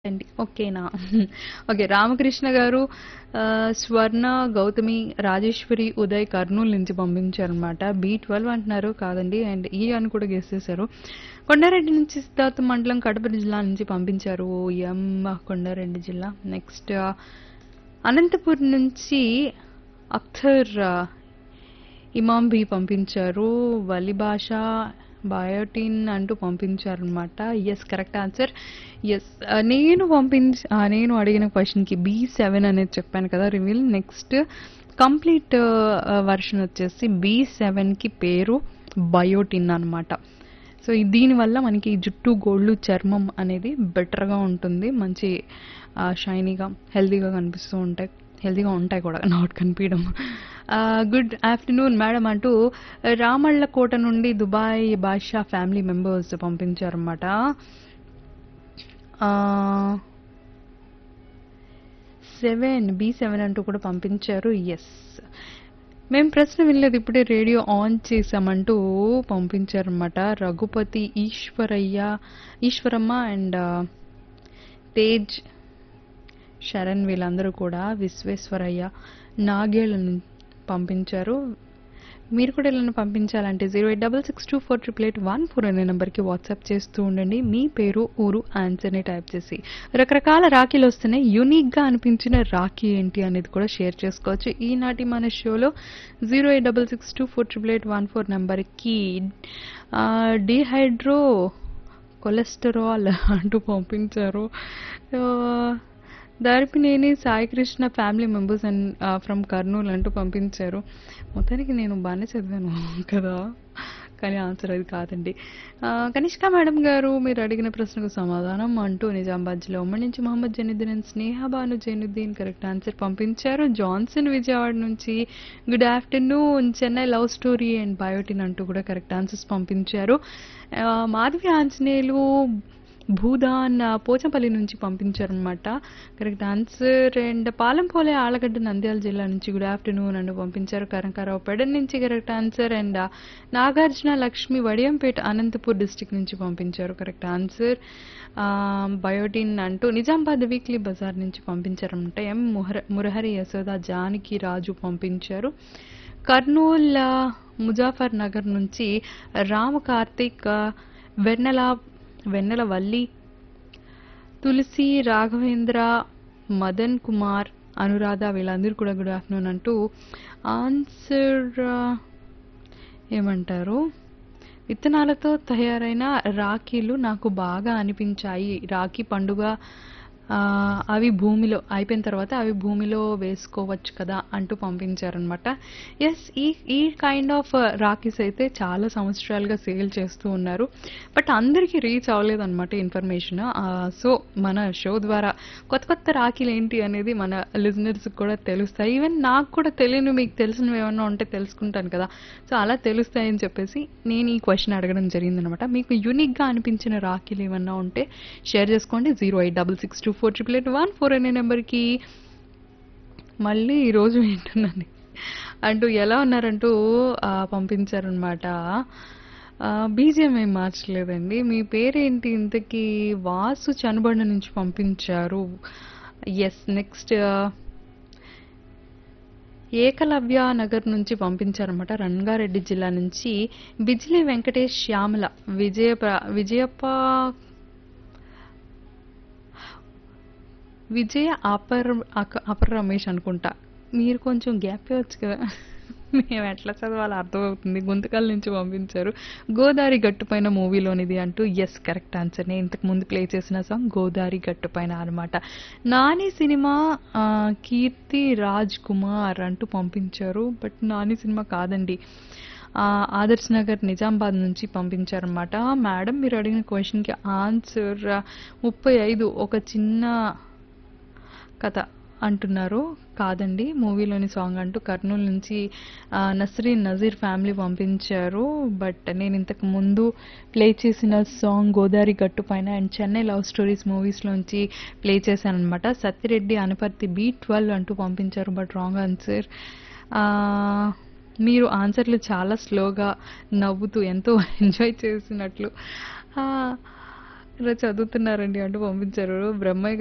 అండి. ఓకేనా? ఓకే. రామకృష్ణ గారు ఆహ్, స్వర్ణ, గౌతమి, రాజేశ్వరి, ఉదయ్ కర్నూలు నుంచి పంపించారనమాట. బి12 అంటున్నారు. కాదండి. అండ్ ఈ అని కూడా గెస్ చేశారు. కొండారెడ్డి నుంచి సిద్ధార్థ మండలం కడప జిల్లా నుంచి పంపించారు. ఎం కొండారెడ్డి జిల్లా. నెక్స్ట్ అనంతపూర్ నుంచి అఖ్తర్ ఇమాం బి పంపించారు. వలి భాష బయోటిన్ అంటూ పంపించారనమాట. Yes correct answer. యెస్ ఆహ్, నేను పంపించ ఆహ్, నేను అడిగిన క్వెషన్‌కి బి7 అనేది చెప్పాను కదా! Reveal. Next complete ah, version వచ్చేసి బి7కి పేరు బయోటిన్ అనమాట. సో, దీనివల్ల మనకి జుట్టు, గోళ్ళు, చర్మం అనేది బెటర్‌గా ఉంటుంది. మంచి ఆహ్, షైనీగా, హెల్తీగా కనిపిస్తూ ఉంటాయి. హెల్తీగా ఉంటాయి కూడా. నాట్ కనిపియడం. ఆహ్, గుడ్ ఆఫ్టర్‌నూన్ మేడం అంటూ రామళ్ళకోట నుండి దుబాయ్ బాషా ఫ్యామిలీ మెంబర్స్ పంపించారన్నమాట. ఆహ్ 7 బి7 అంటూ కూడా పంపించారు. యెస్. మేము ప్రశ్న వినలేదు. ఇప్పుడే రేడియో ఆన్ చేశామంటూ పంపించారన్నమాట. రఘుపతి, ఈశ్వరయ్య, ఈశ్వరమ్మ అండ్ తేజ్, శరణ్ వీళ్ళందరూ కూడా విశ్వేశ్వరయ్య, నాగేళ్ళ ను పంపించారు. మీరు కూడా ఇలా పంపించాలంటే 08662488814 అనే నంబర్‌కి వాట్సాప్ చేస్తూ ఉండండి. మీ పేరు, ఊరు, ఆన్సర్‌ని టైప్ చేసి. రకరకాల రాఖీలు వస్తున్నాయి. యూనిక్‌గా అనిపించిన రాఖీ ఏంటి అనేది కూడా షేర్ చేసుకోవచ్చు. ఈనాటి మన షోలో 08662488814 నంబర్‌కి ఆహ్, డీహైడ్రో కొలెస్టరాల్ అంటూ పంపించారు. Ah, Daripineni Saikrishna family members and ah, from Kurnool అంటూ పంపించారు. మొత్తానికి నేను బానే చదివాను కదా! కానీ ఆన్సర్ అది కాదండి. ఆహ్, కనిష్క మేడం గారు మీరు అడిగిన ప్రశ్నకు సమాధానం అంటూ నిజామాబాద్ జిల్లా ఉమ్మడి నుంచి Mohammed Zainuddin and Sneha Banu Zainuddin correct answer పంపించారు. జాన్సన్ విజయవాడ నుంచి good afternoon Chennai love story and biotin అంటూ కూడా కరెక్ట్ ఆన్సర్స్ పంపించారు. ఆహ్, మాధవి ఆంజనేయులు భూదాన్ పోచంపల్లి నుంచి పంపించారనమాట. Correct answer. And Palempole Allagadda Nandyal జిల్లా నుంచి గుడ్ ఆఫ్టర్‌నూన్ అంటూ పంపించారు. కనకారావు పెడన్ నుంచి correct answer. And Nagarjuna Lakshmi Vadiyampeta Anantapur district నుంచి పంపించారు. Correct answer. ఆహ్, బయోటిన్ అంటూ నిజామాబాద్ వీక్లీ బజార్ నుంచి పంపించారనమాట. ఎం ముహర మురహరి యశోద జానకి రాజు పంపించారు. కర్నూల్ ముజాఫర్ నగర్ నుంచి రామ కార్తీక్, వెన్నెల వెన్నెల వల్లి, తులసి, రాఘవేంద్ర, మదన్ కుమార్, అనురాధ వీళ్ళందరూ కూడా గుడ్ ఆఫ్టర్‌నూన్ అంటూ ఆన్సర్ ఏమంటారు? విత్తనాలతో తయారైన రాఖీలు నాకు బాగా అనిపించాయి. రాఖీ పండుగ ఆహ్, అవి భూమిలో అయిపోయిన తర్వాత అవి భూమిలో వేసుకోవచ్చు కదా! అంటూ పంపించారనమాట. యెస్ ఈ ఈ కైండ్ ఆఫ్ రాఖీస్ అయితే చాలా సంవత్సరాలుగా సేల్ చేస్తూ ఉన్నారు. బట్ అందరికీ రీచ్ అవ్వలేదన్నమాట ఇన్ఫర్మేషన్. ఆహ్, సో, మన షో ద్వారా కొత్త కొత్త రాఖీలు ఏంటి అనేది మన లిజనర్స్‌కి కూడా తెలుస్తాయి. ఈవెన్ నాకు కూడా తెలియనివి మీకు తెలిసినవి ఏమన్నా ఉంటే తెలుసుకుంటాను కదా! సో, అలా తెలుస్తాయని చెప్పేసి నేను ఈ క్వెషన్ అడగడం జరిగిందనమాట. మీకు యూనిక్‌గా అనిపించిన రాఖీలు ఏమన్నా ఉంటే షేర్ చేసుకోండి. 08662488814 అనే నంబర్‌కి మళ్ళీ ఈరోజు వింటున్నాను అంటూ ఎలా ఉన్నారంటూ ఆహ్, పంపించారనమాట. ఆహ్, బీజీఎం ఏం మార్చలేదండి. మీ పేరేంటి ఇంతకీ? వాసు చనుబండ నుంచి పంపించారు. యెస్ నెక్స్ట్ ఏకలవ్య నగర్ నుంచి పంపించారన్నమాట. రంగారెడ్డి జిల్లా నుంచి బిజిలీ వెంకటేష్, శ్యామల, విజయ ప్ర విజయప్ప విజయ అపర్ అక అపర్ రమేష్ అనుకుంటా. మీరు కొంచెం గ్యాప్ ఇవ్వచ్చు కదా! మేము ఎట్లా చదవాలో అర్థమవుతుంది. గుంతకల్ నుంచి పంపించారు. గోదారి గట్టుపైన మూవీలోనిది అంటూ యెస్ కరెక్ట్ ఆన్సర్. నేను ఇంతకు ముందు ప్లే చేసిన సాంగ్ గోదారి గట్టుపైన అనమాట. నాని సినిమా ఆహ్, కీర్తి రాజ్ కుమార్ అంటూ పంపించారు. బట్ నాని సినిమా కాదండి. ఆహ్, ఆదర్శ్ నగర్ నిజామాబాద్ నుంచి పంపించారన్నమాట. మేడం మీరు అడిగిన క్వెషన్‌కి ఆన్సర్ 35 ఒక చిన్న కథ అంటున్నారు. కాదండి. మూవీలోని సాంగ్ అంటూ కర్నూలు నుంచి ఆహ్, నస్రీన్ నజీర్ ఫ్యామిలీ పంపించారు. బట్ నేను ఇంతకు ముందు ప్లే చేసిన song Godari Gattupaina and Chennai love stories మూవీస్‌లోంచి ప్లే చేశాననమాట. సత్తిరెడ్డి అనపర్తి బి12 అంటూ పంపించారు. But wrong answer. ఆహ్, మీరు ఆన్సర్‌లు చాలా స్లోగా నవ్వుతూ ఎంతో ఎంజాయ్ చేసినట్లు. ఆహ్, ఇలా చదువుతున్నారండి అంటూ పంపించారు బ్రహ్మయ్య